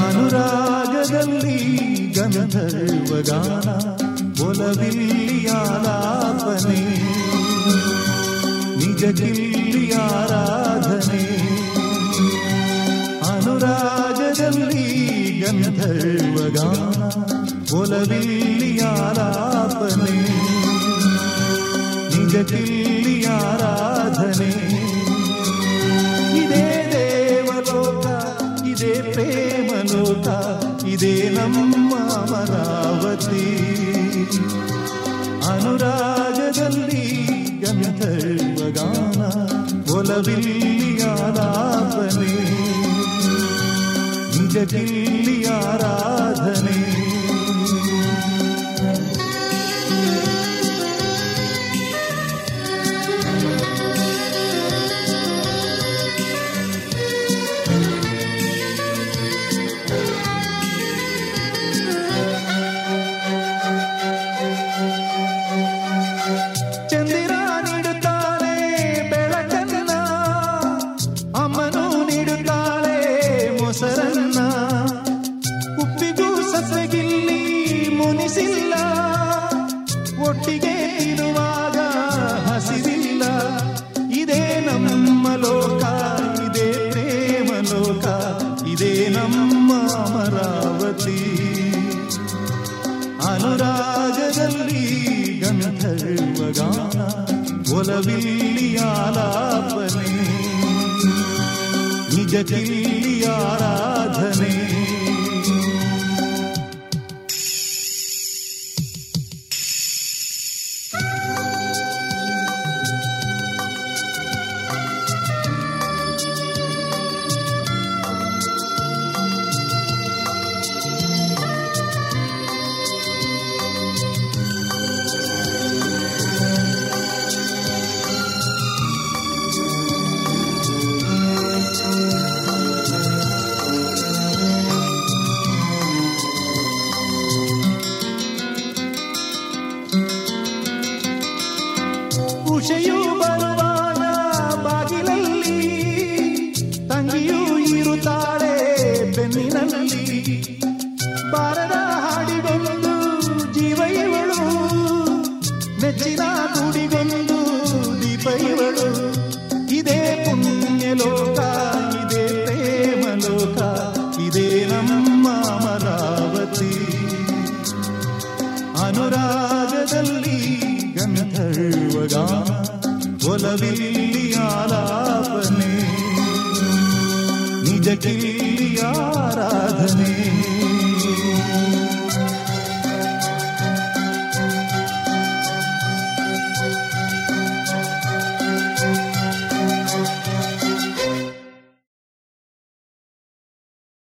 ಅನುರಾಗದಲ್ಲಿ ಗಂಧರ್ವಗಾನ ಒಲವಿಲ್ಲಿಯಾಲಾಪನೆ ನಿಜ ಕಿಲ್ಲಿ ಆರಾಧನೆ ಅನುರಾಗದಲ್ಲಿ ಗಂಧರ್ವಗಾನ ಒಲವಿಲ್ಲಿಯಾಲಾಪನೆ ನಿಜ ಕಿಲ್ಲಿ ಆರಾಧನೆ ಇದೇ ದೇವಲೋಕ ಇದೇ ಪ್ರೇಮಲೋಕ ಇದೇ ನಮ್ಮ ಅಮರಾವತಿ ಅನುರಾಗದಲ್ಲಿ ಗಂಧರ್ವಗಾನ ಒಲವಿಲ್ಲಿಯಾಲಾಪನೆ ನಿಜ ಕಿಲ್ಲಿ ಆರಾಧನೆ ಚಂದಿರ ನೀಡುತ್ತಾಳೆ ಬೆಳಕನ್ನ ಅಮ್ಮನು ನೀಡುತ್ತಾಳೆ ಮೊಸರನ್ನ ಉಪ್ಪಿಗೂ ಸಸಗಿಲ್ಲಿ ಮುನಿಸಿಲ್ಲ ಒಟ್ಟಿಗೆ ಇರುವಾಗ ಹಸಿರಿಲ್ಲ ಇದೇ ನಮ್ಮ ಲೋಕ ಇದೇ ಪ್ರೇಮ ಲೋಕ ಇದೇ ನಮ್ಮ ಅಮರಾವತಿ ಅನುರಾಗದಲ್ಲಿ ಗಂಧರ್ವಗಾನ ಒಲವಿಲ್ಲಿ ಆಲಾಪನೆ ನಿಜ ಕಿಲ್ಲಿ ಆರಾಧನೆ ಉಷೆಯು ಬರುವಾಗ ಬಾಗಿಲಲ್ಲಿ ತಂಗಿಯೂ ಇರುತ್ತಾಳೆ ಬೆನ್ನಿನಲ್ಲಿ ಬಾರದ ಹಾಡಿಗೊಂದು ಜೀವ ಇವಳು ನೆಚ್ಚಿನ ಗುಡಿಗೊಂದು ದೀಪ ಇವಳು ಇದೇ ಪುಣ್ಯ ಲೋಕ ಇದೇ ಪ್ರೇಮ ಲೋಕ ಇದೇ ನಮ್ಮ ಅಮರಾವತಿ ಅನುರಾಗದಲ್ಲಿ ಗಂಧರ್ವಗಾನ ಒಲವಿಲ್ಲಿ ಆಲಾಪನೆ ನಿಜ ಕಿಲ್ಲಿ ಆರಾಧನೆ